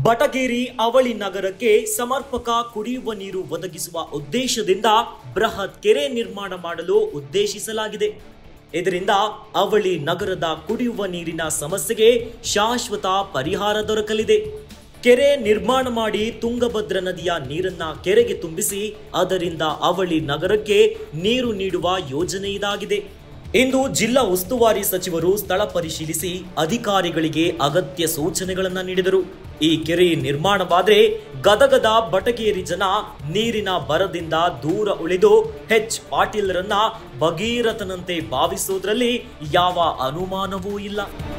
ಬಟಗೇರಿ ಅವಳಿ ನಗರಕ್ಕೆ ಸಮರ್ಪಕ ಕುಡಿಯುವ ನೀರು ಒದಗಿಸುವ ಉದ್ದೇಶದಿಂದ ಬೃಹತ್ ಕೆರೆ ನಿರ್ಮಾಣ ಮಾಡಲು ಉದ್ದೇಶಿಸಲಾಗಿದೆ ಇದರಿಂದ ಅವಳಿ ನಗರದ ಕುಡಿಯುವ ನೀರಿನ ಸಮಸ್ಯೆಗೆ ಶಾಶ್ವತ ಪರಿಹಾರ ದೊರಕಲಿದೆ ಕೆರೆ ನಿರ್ಮಾಣ ಮಾಡಿ ತುಂಗಭದ್ರಾ ನದಿಯ ನೀರನ್ನ ಕೆರೆಗೆ ತುಂಬಿಸಿ ಅದರಿಂದ ಅವಳಿ ನಗರಕ್ಕೆ ನೀರು ನೀಡುವ ಯೋಜನೆ ಇದಾಗಿದೆ ಇಂದು ಜಿಲ್ಲಾ ಉಸ್ತುವಾರಿ ಸಚಿವರು ಸ್ಥಳ ಪರಿಶೀಲಿಸಿ ಅಧಿಕಾರಿಗಳಿಗೆ ಅಗತ್ಯ ಸೂಚನೆಗಳನ್ನ ನೀಡಿದರು ಈ ಕೆರೆ ನಿರ್ಮಾಣವಾದರೆ ಗದಗದ ಬಟಗೇರಿ ಜನ ನೀರಿನ ಬರದಿಂದ ದೂರ ಉಳಿದು ಹೆಚ್ ಪಾಟೀಲ್ರನ್ನ ಭಗೀರಥನಂತೆ ಭಾವಿಸೋದ್ರಲ್ಲಿ ಯಾವ ಅನುಮಾನವೂ ಇಲ್ಲ